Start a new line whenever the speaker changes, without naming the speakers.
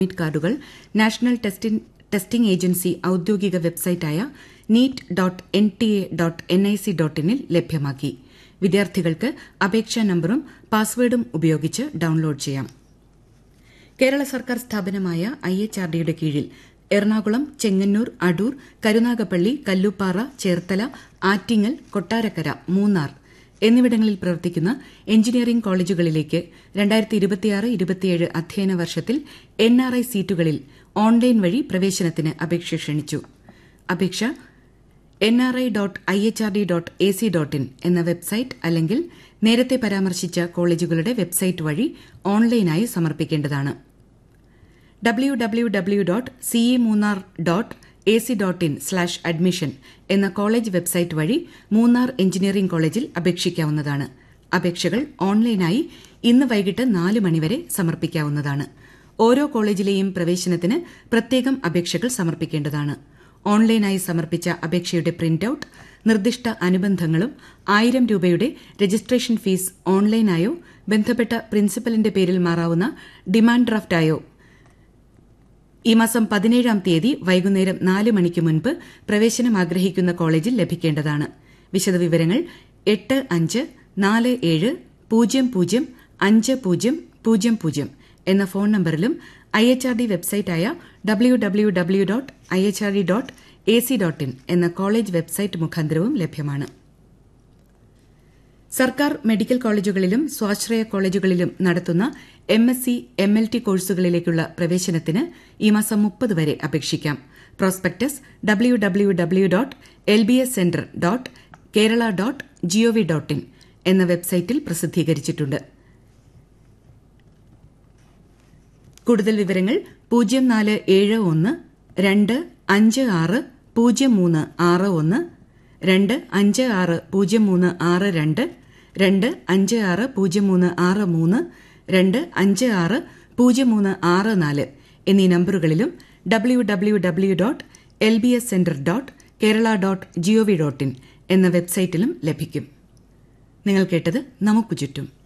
admit കാർഡുകൾ national testing agency ഔദ്യോഗിക വെബ്സൈറ്റായ NEET dot N T A dot N I C dot ഇനിൽ ലഭ്യമാക്കി വിദ്യാർത്ഥികൾക്ക് അപേക്ഷാ നമ്പറും പാസ്വേഡും ഉപയോഗിച്ച് ഡൌൺലോഡ് ചെയ്യാം കേരള സർക്കാർ സ്ഥാപനമായ ഐ എച്ച് ആർ ഡിയുടെ കീഴിൽ എറണാകുളം ചെങ്ങന്നൂർ അടൂർ കരുനാഗപ്പള്ളി കല്ലുപ്പാറ ചേർത്തല ആറ്റിങ്ങൽ കൊട്ടാരക്കര മൂന്നാർ എന്നിവിടങ്ങളിൽ പ്രവർത്തിക്കുന്ന എഞ്ചിനീയറിംഗ് കോളേജുകളിലേക്ക് അധ്യയന വർഷത്തിൽ എൻ ആർ ഐ സീറ്റുകളിൽ ഓൺലൈൻ വഴി പ്രവേശനത്തിന് അപേക്ഷ ക്ഷണിച്ചു അപേക്ഷ N R I dot I H R D dot A C dot in എന്ന വെബ്സൈറ്റ് അല്ലെങ്കിൽ നേരത്തെ പരാമർശിച്ച കോളേജുകളുടെ വെബ്സൈറ്റ് വഴി ഓൺലൈനായി സമർപ്പിക്കേണ്ടതാണ് W W W dot C E Munnar dot A C dot in slash admission എന്ന കോളേജ് വെബ്സൈറ്റ് വഴി മൂന്നാർ എഞ്ചിനീയറിംഗ് കോളേജിൽ അപേക്ഷിക്കാവുന്നതാണ് അപേക്ഷകൾ ഓൺലൈനായി ഇന്ന് വൈകിട്ട് നാല് മണിവരെ സമർപ്പിക്കാവുന്നതാണ് ഓരോ കോളേജിലെയും പ്രവേശനത്തിന് പ്രത്യേകം അപേക്ഷകൾ സമർപ്പിക്കേണ്ടതാണ് ഓൺലൈനായി സമർപ്പിച്ച അപേക്ഷയുടെ പ്രിന്റ് ഔട്ട് നിർദ്ദിഷ്ട അനുബന്ധങ്ങളും ആയിരം രൂപയുടെ രജിസ്ട്രേഷൻ ഫീസ് ഓൺലൈനായോ ബന്ധപ്പെട്ട പ്രിൻസിപ്പലിന്റെ പേരിൽ മാറാവുന്ന ഡിമാൻഡ് ഡ്രാഫ്റ്റായോ ഈ മാസം പതിനേഴാം തീയതി വൈകുന്നേരം നാല് മണിക്ക് മുൻപ് പ്രവേശനം ആഗ്രഹിക്കുന്ന കോളേജിൽ ലഭിക്കേണ്ടതാണ് വിശദവിവരങ്ങൾ എട്ട് അഞ്ച് നാല് ഏഴ് പൂജ്യം പൂജ്യം അഞ്ച് പൂജ്യം പൂജ്യം പൂജ്യം എന്ന ഫോൺ നമ്പറിലും ഐ എച്ച് ആർ ഡി വെബ്സൈറ്റായ W W W dot I H R D dot A C dot in എന്ന കോളേജ് വെബ്സൈറ്റ് മുഖാന്തരവും ലഭ്യമാണ് സർക്കാർ മെഡിക്കൽ കോളേജുകളിലും സ്വാശ്രയ കോളേജുകളിലും നടത്തുന്ന M S C M L T കോഴ്സുകളിലേക്കുള്ള പ്രവേശനത്തിന് ഈ മാസം മുപ്പത് വരെ അപേക്ഷിക്കാം prospectus W W W dot L B S centre dot Kerala dot gov dot in എന്ന വെബ്സൈറ്റിൽ പ്രസിദ്ധീകരിച്ചിട്ടുണ്ട് കൂടുതൽ വിവരങ്ങൾ പൂജ്യം നാല് ഏഴ് ഒന്ന് രണ്ട് അഞ്ച് ആറ് പൂജ്യം മൂന്ന് ആറ് ഒന്ന് രണ്ട് അഞ്ച് ആറ് പൂജ്യം മൂന്ന് ആറ് രണ്ട് രണ്ട് അഞ്ച് ആറ് പൂജ്യം മൂന്ന് ആറ് മൂന്ന് രണ്ട് അഞ്ച് ആറ് പൂജ്യം മൂന്ന് ആറ് നാല് എന്നീ നമ്പറുകളിലും W W W dot L B S centre dot Kerala dot gov dot in എന്ന വെബ്സൈറ്റിലും ലഭിക്കും നിങ്ങൾ കേട്ടത് നമുക്ക് ചുറ്റും